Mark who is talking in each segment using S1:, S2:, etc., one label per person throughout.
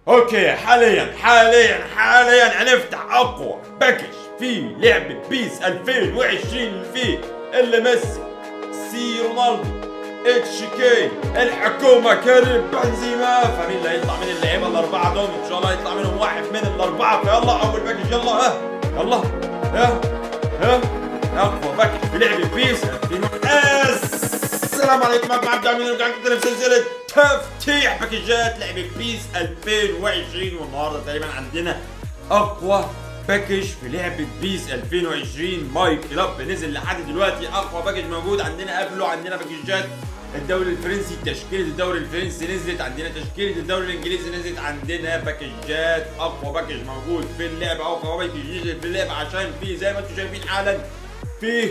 S1: اوكي حاليا حاليا حاليا هنفتح اقوى باكج في لعبة بيس 2020 في اللي ميسي سي رونالدو اتش كي الحكومة كريم بنزيما فمين اللي هيطلع من اللعيبة الأربعة دول إن شاء الله يطلع منهم واحد من الأربعة فيلا أول باكج يلا ها يلا ها ها أقوى باكج في لعبة بيس 2000 السلام عليكم معكم عبد العميد ورجعنا كده في سلسلة تفتيح باكجات لعبة بيس 2020 والنهارده تقريبا عندنا أقوى باكج في لعبة بيس 2020 ماي كلاب نزل لحد دلوقتي أقوى باكج موجود عندنا قبله عندنا باكجات الدوري الفرنسي تشكيلة الدوري الفرنسي نزلت عندنا تشكيلة الدوري الانجليزي نزلت عندنا باكجات اقوى باكج موجود في اللعبة اقوى باكج نزل في اللعبة عشان في زي ما انتم شايفين حالا في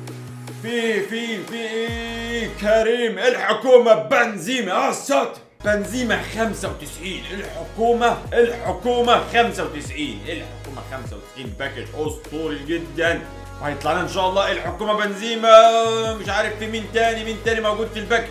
S1: في في في كريم الحكومة بنزيما اه ساتر بنزيما 95 الحكومة الحكومة 95 الحكومة 95 باكج اسطوري جدا وهيطلع لنا ان شاء الله الحكومة بنزيما مش عارف في مين تاني مين تاني موجود في الباكج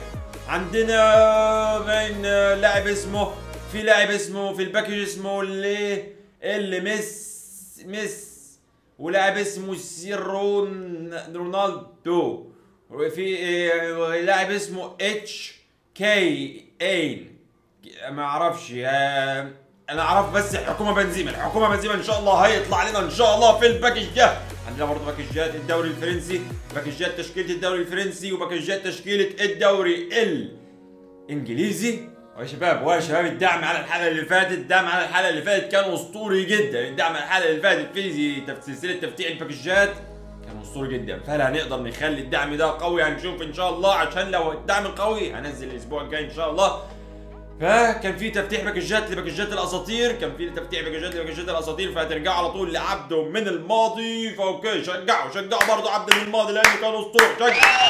S1: عندنا باين لاعب اسمه في لاعب اسمه في الباكج اسمه اللي اللي مس مس ولاعب اسمه سيرون رونالدو وفي آه، لاعب اسمه اتش كي اين ما اعرفش آه، انا اعرف بس الحكومه بنزيما الحكومه بنزيما ان شاء الله هيطلع لنا ان شاء الله في الباكج ده عندنا برضه باكجات الدوري الفرنسي باكجات تشكيله الدوري الفرنسي وباكجات تشكيله الدوري الانجليزي ويا شباب ويا شباب الدعم على الحلقه اللي فاتت الدعم على الحلقه اللي فاتت كان اسطوري جدا الدعم على الحلقه اللي فاتت في تف- سلسله تفتيح الباكجات كان اسطوري جدا فهل هنقدر نخلي الدعم ده قوي هنشوف ان شاء الله عشان لو الدعم قوي هنزل الاسبوع الجاي ان شاء الله فكان في تفتيح باكجات لباكجات الاساطير كان في تفتيح باكجات لباكجات الاساطير فهترجعوا على طول لعبده من الماضي فاوكي شجعوا شجعوا برضه عبد من الماضي لانه كان اسطوري شجعوا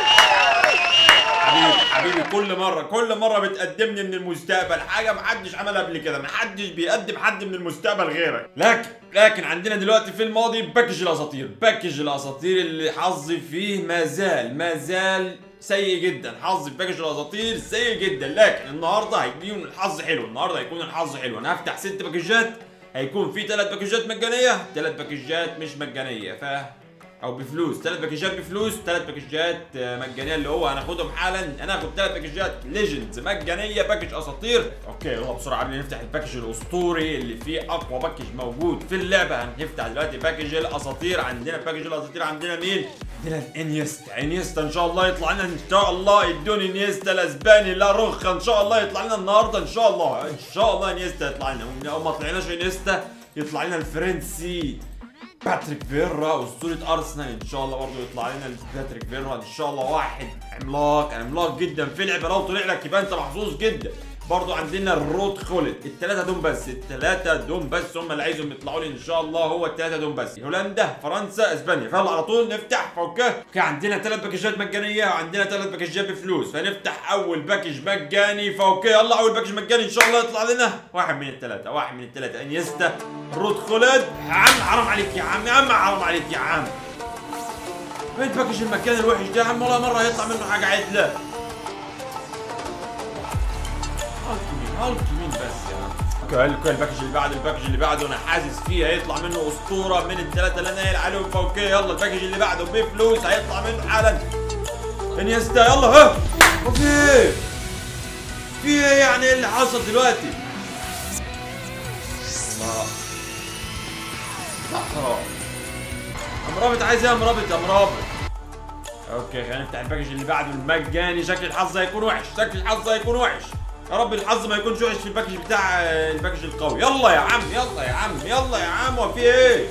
S1: حبيبي حبيبي كل مره كل مره بتقدمني من المستقبل حاجه محدش عملها قبل كده محدش بيقدم حد من المستقبل غيرك لكن لكن عندنا دلوقتي في الماضي باكج الاساطير باكج الاساطير اللي حظي فيه ما زال ما زال سيء جدا حظي في باكج الاساطير سيء جدا لكن النهارده هيكون الحظ حلو النهارده هيكون الحظ حلو انا هفتح ست باكجات هيكون في ثلاث باكجات مجانيه ثلاث باكجات مش مجانيه ف او بفلوس ثلاث باكجات بفلوس ثلاث باكجات آه، مجانيه اللي هو هناخدهم حالا هناخد ثلاث باكجات ليجندز مجانيه باكج اساطير اوكي يلا بسرعه قبل ما نفتح الباكج الاسطوري اللي فيه اقوى باكج موجود في اللعبه هنفتح دلوقتي باكج الاساطير عندنا باكج الاساطير عندنا مين عندنا انيستا انيستا ان شاء الله يطلع لنا ان شاء الله يدوني انيستا الاسباني لا رخ ان شاء الله يطلع لنا النهارده ان شاء الله ان شاء الله انيستا يطلع لنا لو ما طلعناش انيستا يطلع لنا الفرنسي باتريك فيرا اسطوره ارسنال ان شاء الله برضه يطلع لنا باتريك فيرا ان شاء الله واحد عملاق عملاق جدا في لعبه لو طلع لك يبقى انت محظوظ جدا برضه عندنا الروت خولت الثلاثه دول بس الثلاثه دول بس هم اللي عايزهم يطلعوا لي ان شاء الله هو الثلاثه دول بس هولندا فرنسا اسبانيا فيلا على طول نفتح فوكه اوكي عندنا ثلاث باكجات مجانيه وعندنا ثلاث باكجات بفلوس فنفتح اول باكج مجاني فاوكي يلا اول باكج مجاني ان شاء الله يطلع لنا واحد من الثلاثه واحد من الثلاثه انيستا روت خولت يا عم حرام عليك يا عم يا عم حرام عليك يا عم وين باكج المكان الوحش ده يا عم والله مره يطلع منه حاجه عدله هالك مين هالك مين بس يا عم اوكي اوكي الباكج اللي بعده الباكج اللي بعده انا حاسس فيه هيطلع منه اسطوره من الثلاثه اللي انا قايل عليهم فاوكي يلا الباكج اللي بعده بفلوس هيطلع منه حالا انيستا يلا ها وفي ايه؟ في ايه يعني إيه اللي حصل دلوقتي؟ الله لا حرام مرابط عايز ايه يا مرابط يا مرابط اوكي خلينا نفتح الباكج اللي بعده المجاني شكل الحظ هيكون وحش شكل الحظ هيكون وحش يا رب الحظ ما يكونش وحش في الباكج بتاع آه، الباكج القوي يلا يا عم يلا يا عم يلا يا عم وفي ايه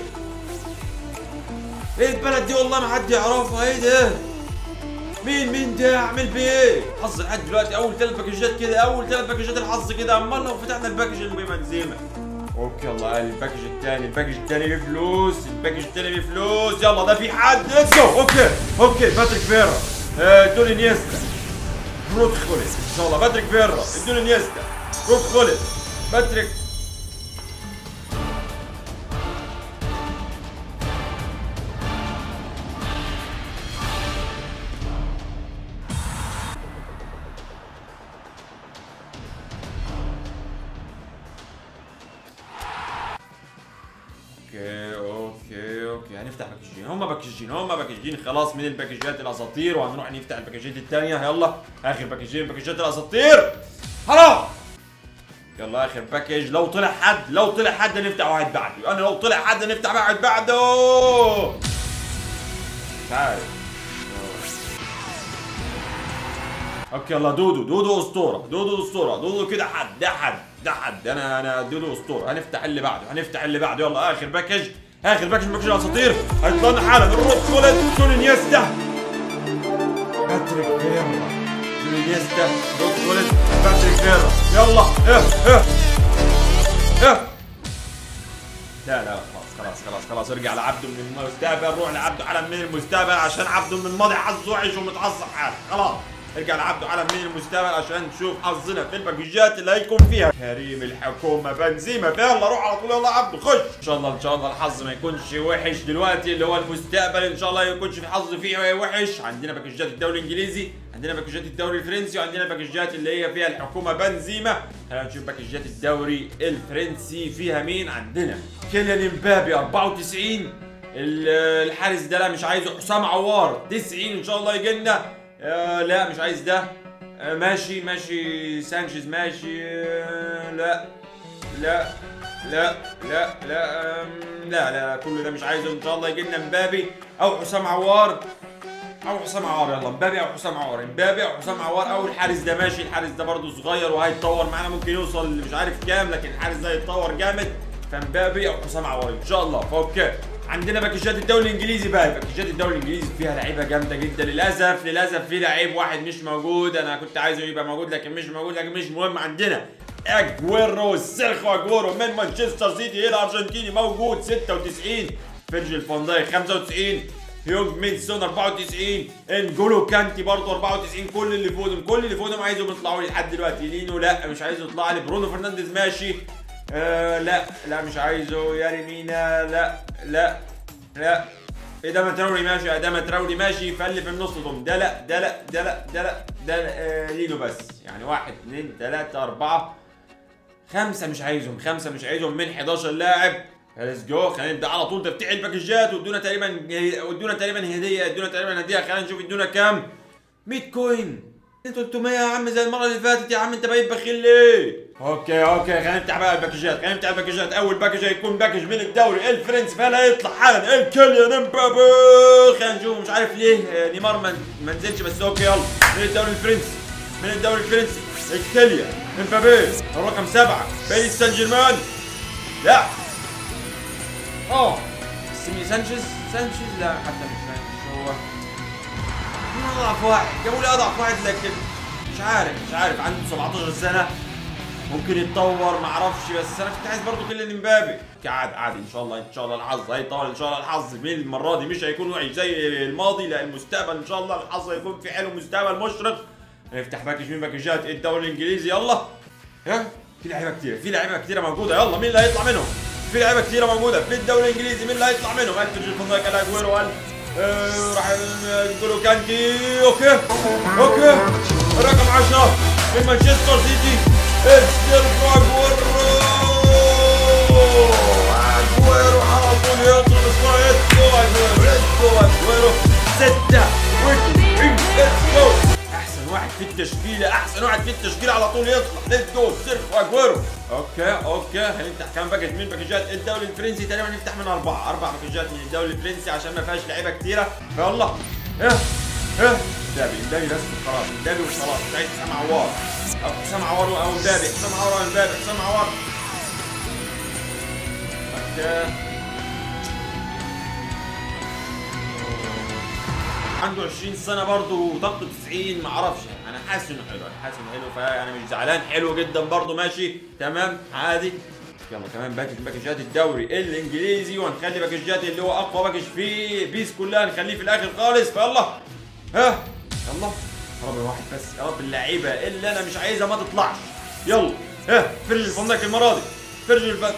S1: ايه البلد دي والله ما حد يعرفها ايه ده مين مين ده اعمل بيه ايه حظ لحد دلوقتي اول ثلاث باكجات كده اول ثلاث باكجات الحظ كده امال لو فتحنا الباكج اللي بمنزيمه اوكي يلا قال الباكج الثاني الباكج الثاني بفلوس الباكج الثاني بفلوس يلا ده في حد ليتس جو اوكي اوكي باتريك فيرا آه، دوني نيستا روت خولت ان شاء الله باتريك فيرا ادوني نيستا روت خولت باتريك اوكي اوكي اوكي هنفتح باكجين هم باكجين هم باكجين خلاص من الباكجات الاساطير وهنروح نفتح الباكجات الثانيه يلا اخر باكجين باكجات الاساطير هلا يلا اخر باكج لو طلع حد لو طلع حد نفتح واحد بعده انا لو طلع حد نفتح واحد بعده تعال اوكي يلا دودو دودو اسطوره دودو اسطوره دودو كده حد ده حد ده حد انا انا دودو اسطوره هنفتح اللي بعده هنفتح اللي بعده يلا اخر باكج اخر باكج باكج الاساطير هيطلع لنا حالا الروت كولت كولينيستا باتريك فيرا كولينيستا روت كولت باتريك فيرا يلا اه اه اه لا لا خلاص خلاص خلاص خلاص ارجع لعبده من المستقبل روح لعبده علم من المستقبل عشان عبده من الماضي حظه وحش ومتعصب حاله خلاص ارجع لعبده علم من المستقبل عشان نشوف حظنا في الباكجات اللي هيكون فيها كريم الحكومه بنزيما يلا روح على طول يلا عبده خش ان شاء الله ان شاء الله الحظ ما يكونش وحش دلوقتي اللي هو المستقبل ان شاء الله ما يكونش في حظ فيه وحش عندنا باكجات الدوري الانجليزي عندنا باكجات الدوري الفرنسي وعندنا باكجات اللي هي فيها الحكومه بنزيما خلينا نشوف باكجات الدوري الفرنسي فيها مين عندنا كيليان امبابي 94 ال- الحارس ده لا مش عايزه حسام عوار 90 ان شاء الله يجي لنا آه لا مش عايز ده آه ماشي ماشي سانشيز ماشي آه لا لا لا لا لا آم، لا لا لا كل ده مش عايزه ان شاء الله يجي لنا مبابي او حسام عوار او حسام عوار يلا مبابي او حسام عوار مبابي او حسام عوار او الحارس ده ماشي الحارس ده برضه صغير وهيتطور معانا ممكن يوصل مش عارف كام لكن الحارس ده يتطور جامد فمبابي او حسام عوار ان شاء الله فاوكي عندنا باكجات الدوري الانجليزي بقى باكجات الدوري الانجليزي فيها لعيبه جامده جدا للاسف للاسف في لعيب واحد مش موجود انا كنت عايزه يبقى موجود لكن مش موجود لكن مش مهم عندنا اجويرو سيرخو اجويرو من مانشستر سيتي الارجنتيني موجود 96 فيرجيل فان دايك 95 هيونج ميدسون 94 انجولو كانتي برضه 94 كل اللي فوقهم كل اللي فوقهم عايزهم يطلعوا لي لحد دلوقتي لينو لا مش عايز يطلع لي برونو فرنانديز ماشي آه لا لا مش عايزه يا ريمينا لا لا لا ادم تراوري ماشي ادم تراوري ماشي فاللي في النص دول ده لا ده لا ده لا ده لا ده آه لينو بس يعني واحد اثنين ثلاثة أربعة خمسة مش عايزهم خمسة مش عايزهم من 11 لاعب ليتس جو خلينا نبدا على طول تفتيح الباكجات وادونا تقريبا ادونا تقريبا هديه ادونا تقريبا هديه خلينا نشوف ادونا كام 100 كوين 300 يا عم زي المره اللي فاتت يا عم انت باين بخيل ليه اوكي اوكي خلينا نفتح بقى الباكجات خلينا نفتح الباكجات اول باكج هيكون باكج من الدوري الفرنسي فلا يطلع حالا الكيليان امبابي خلينا نشوف مش عارف ليه آه، نيمار ما ما نزلش بس اوكي يلا من الدوري الفرنسي من الدوري الفرنسي الكيليان امبابي الرقم سبعه باريس سان جيرمان لا اه سيمي سانشيز سانشيز لا حتى مش سانشيز هو مين اضعف واحد جابوا لي اضعف واحد لكن مش عارف مش عارف عنده 17 سنه ممكن يتطور ما اعرفش بس انا كنت عايز برضه كيليان امبابي عادي عادي ان شاء الله ان شاء الله الحظ هيطول ان شاء الله الحظ من المره دي مش هيكون وحش زي الماضي لا المستقبل ان شاء الله الحظ هيكون في حلو مستقبل مشرق نفتح باكج من باكجات الدوري الانجليزي يلا ها في لعيبه كتير في لعيبه كتيره موجوده يلا مين اللي هيطلع منهم في لعيبه كتيره موجوده في الدوري الانجليزي مين اللي هيطلع منهم اكتر جيل فان كان اجويرو قال آه، راح نقولوا كانتي اوكي اوكي رقم 10 من مانشستر سيتي السيرفو اجويرو اجويرو على طول يضرب الكره ليتس جو اجويرو ليتس جو اجويرو 96 ليتس جو احسن واحد في التشكيله احسن واحد في التشكيله على طول يطلع ليتس جو سيرفو اجويرو اوكي اوكي خلينا نفتح كام باكج من باكجات الدوري الفرنسي تقريبا نفتح من اربعه اربع باكجات من الدوري الفرنسي عشان ما فيهاش لعيبه كتيره فيلا ها ها مبابي مبابي بس خلاص مبابي وخلاص مش عايز حسام عوار او حسام عوار او مبابي حسام عوار او مبابي حسام عوار اوكي عنده 20 سنه برضه وطاقته 90 ما اعرفش انا حاسس انه حلو انا حاسس انه حلو فانا مش زعلان حلو جدا برضه ماشي تمام عادي يلا كمان باكج باكجات الدوري الانجليزي وهنخلي باكجات اللي هو اقوى باكج في بيس كلها نخليه في الاخر خالص فيلا ها يلا يا رب واحد بس يا رب اللعيبه اللي انا مش عايزها ما تطلعش يلا ها فرج الفندق المره دي فرج الفندق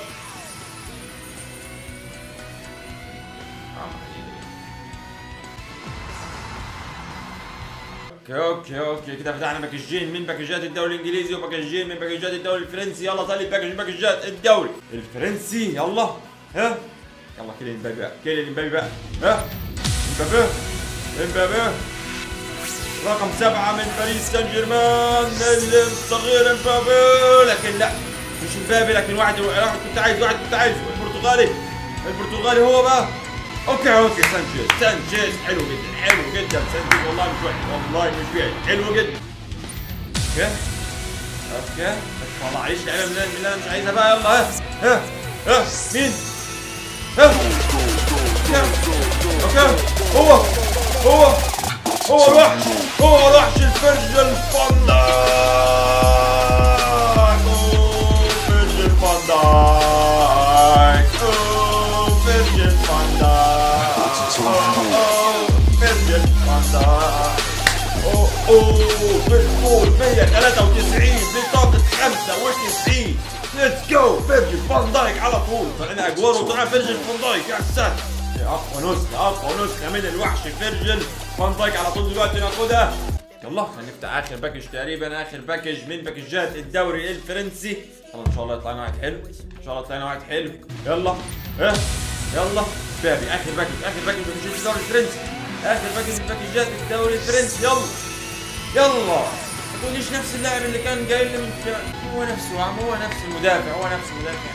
S1: اوكي اوكي اوكي كده فتحنا باكجين من باكجات الدوري الانجليزي وباكجين من باكجات الدوري الفرنسي يلا طالب باكج من باكجات الدوري الفرنسي يلا ها يلا كيليان امبابي بقى كيليان امبابي بقى ها امبابي امبابي رقم سبعة من باريس سان جيرمان الصغير امبابي لكن لا مش امبابي لكن واحد واحد كنت عايز واحد كنت عايزه البرتغالي البرتغالي هو بقى اوكي اوكي سانشيز سانشيز حلو جدا حلو جدا سانشيز والله مش وحش والله مش وحش حلو جدا اوكي اوكي ما طلعليش لعيبه من اللي انا مش عايزها بقى يلا ها ها ها مين ها اوكي هو هو هو الوحش هو الوحش الفرج الفندق فرج الفندق فرج الفندق فرج الفندق اوه اوه بالطول 193 بطاقة 95 ليتس جو فيرجن فان دايك على طول طلعنا اجوار وطلعنا فيرجن فان دايك يا ساتر اقوى نسخة اقوى نسخة من الوحش فيرجن فان دايك على طول دلوقتي ناخدها يلا هنفتح اخر باكج تقريبا اخر باكج من باكجات الدوري الفرنسي يلا ان شاء الله يطلع لنا واحد حلو ان شاء الله يطلع لنا واحد حلو يلا ها يلا بابي اخر باكج اخر باكج من باكجات الدوري الفرنسي اخر باكج من باكجات الدوري الفرنسي يلا يلا ما تقوليش نفس اللاعب اللي كان جاي لي من هو نفسه يا عم هو نفس المدافع هو نفس المدافع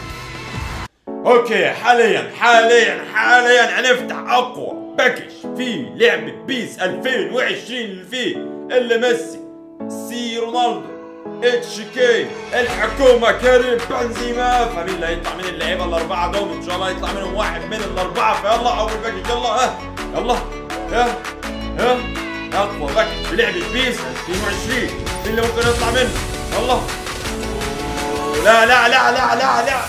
S1: اوكي حاليا حاليا حاليا هنفتح اقوى باكج في لعبة بيس 2020 اللي فيه اللي ميسي سي رونالدو اتش كي الحكومة كريم بنزيما فمين اللي هيطلع من اللعيبة الأربعة دول إن شاء الله يطلع منهم واحد من الأربعة فيلا أول باكج يلا ها يلا ها ها اقوى باكج في لعبه بيس 2020 مين اللي ممكن يطلع منه يلا لا لا لا لا لا لا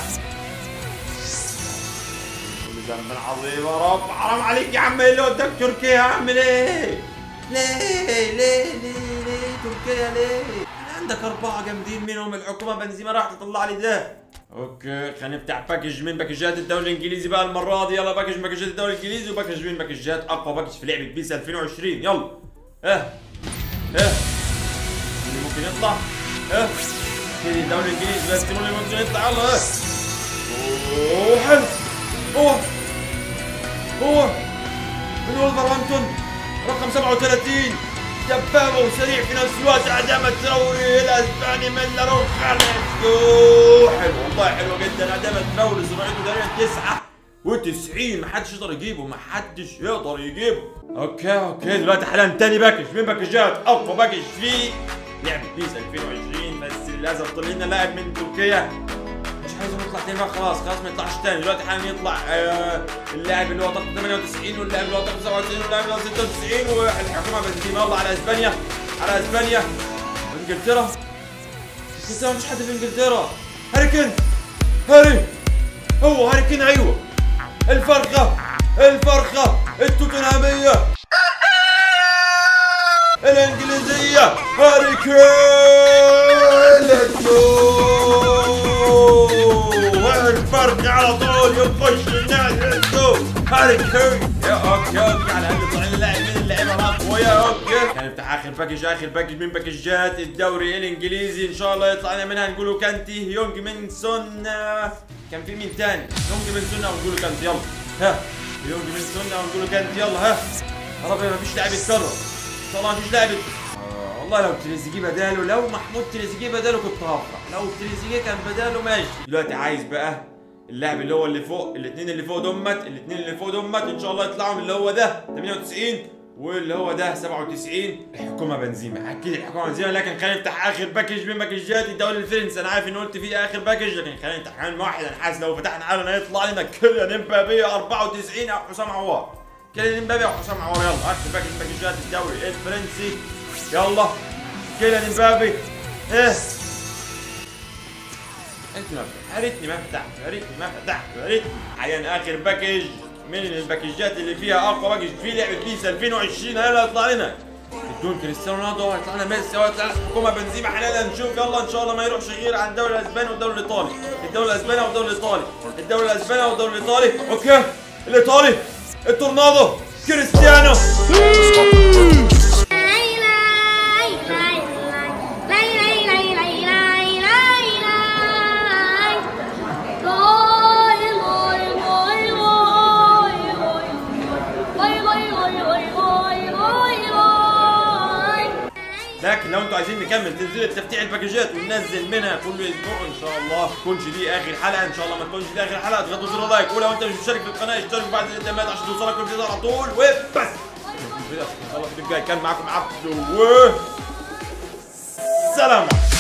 S1: كل ذنب عظيم يا رب حرام عليك يا عم اللي وداك تركيا اعمل ايه؟ ليه ليه ليه ليه تركيا ليه؟ عندك أربعة جامدين منهم الحكومة بنزيما راح تطلع لي ده اوكي خلينا نفتح باكج من باكجات الدوري الانجليزي بقى المرة دي يلا باكج من باكجات الدوري الانجليزي وباكج من باكجات اقوى باكج في لعبة بيس 2020 يلا اه اه اللي ممكن يطلع اه كده الدوري الانجليزي بس اللي ممكن يطلع يلا اه اوه حلو هو هو من ولفرهامبتون رقم 37 دبابة وسريع في نفس الوقت عدامة تراوري الاسباني من لاروخ جو حلو والله حلو جدا عدامة تراوري سرعته تقريبا 99 ما حدش يقدر يجيبه ما حدش يقدر يجيبه اوكي اوكي دلوقتي حالا تاني باكج من باكجات اقوى باكج في لعبة بيس 2020 بس للاسف طلع لنا لاعب من تركيا مش عايز نطلع تاني بقى خلاص خلاص ما يطلعش تاني دلوقتي حالا يطلع آه اللاعب اللي هو طاقته 98 واللاعب اللي هو طاقته 97 واللاعب اللي هو 96 والحكومه بنزيما يلا على اسبانيا على اسبانيا انجلترا انجلترا مفيش حد في انجلترا هاري كين هاري هو هاري كين ايوه الفرخه الفرخه التوتنهاميه الانجليزيه هاري كين ليتس جو الفرق على طول يخش الناس ليتس جو هاري كين يا اوكي اوكي على الاقل طلع لنا لاعب من اللعيبه الاقوياء اوكي هنفتح اخر باكج اخر باكج من باكجات الدوري الانجليزي ان شاء الله يطلع لنا منها نقولوا كانتي يونج من سون كان في مين تاني يونج من سون او نقولوا كانتي يلا ها يونج من سون او نقولوا كانتي يلا ها يا رب ما فيش لاعب يتكرر ان شاء الله ما فيش لاعب آه، والله لو تريزيجيه بداله لو محمود تريزيجيه بداله كنت هفرح لو تريزيجيه كان بداله ماشي دلوقتي عايز بقى اللاعب اللي هو اللي فوق الاثنين اللي فوق دمت الاثنين اللي فوق دمت ان شاء الله يطلعوا من اللي هو ده 98 واللي هو ده 97 الحكومه بنزيما اكيد الحكومه بنزيما لكن خلينا نفتح اخر باكج من باكجات الدوري الفرنسي انا عارف ان قلت فيه اخر باكج لكن خلينا نفتح كمان واحد انا حاسس لو فتحنا حالا هيطلع لنا كيليان امبابي 94 او حسام عوار كيليان امبابي او حسام عوار يلا اخر باكج من باكجات الدوري الفرنسي يلا كيليان امبابي ايه انت ما فتحت يا ريتني ما فتحت يا ريتني ما فتحت يا ريتني حاليا اخر باكج من الباكجات اللي فيها اقوى باكج في لعبه بيس 2020 هلا يطلع لنا بدون كريستيانو رونالدو هيطلع لنا ميسي هيطلع لنا حكومه بنزيما حاليا نشوف يلا ان شاء الله ما يروحش غير عن الدوري الاسباني والدوري الايطالي الدوري الاسباني والدوري الايطالي الدوري الاسباني والدوري الايطالي اوكي الايطالي التورنادو كريستيانو لكن لو انتوا عايزين نكمل تنزيل تفتيح الباكجات وننزل منها كل اسبوع ان شاء الله تكونش دي اخر حلقه ان شاء الله ما تكونش دي اخر حلقه تضغطوا زر لايك ولو انت مش مشترك في القناه اشترك بعد الانتماءات عشان توصلك كل فيديو على طول وبس الفيديو الجاي كان معاكم عبد و سلام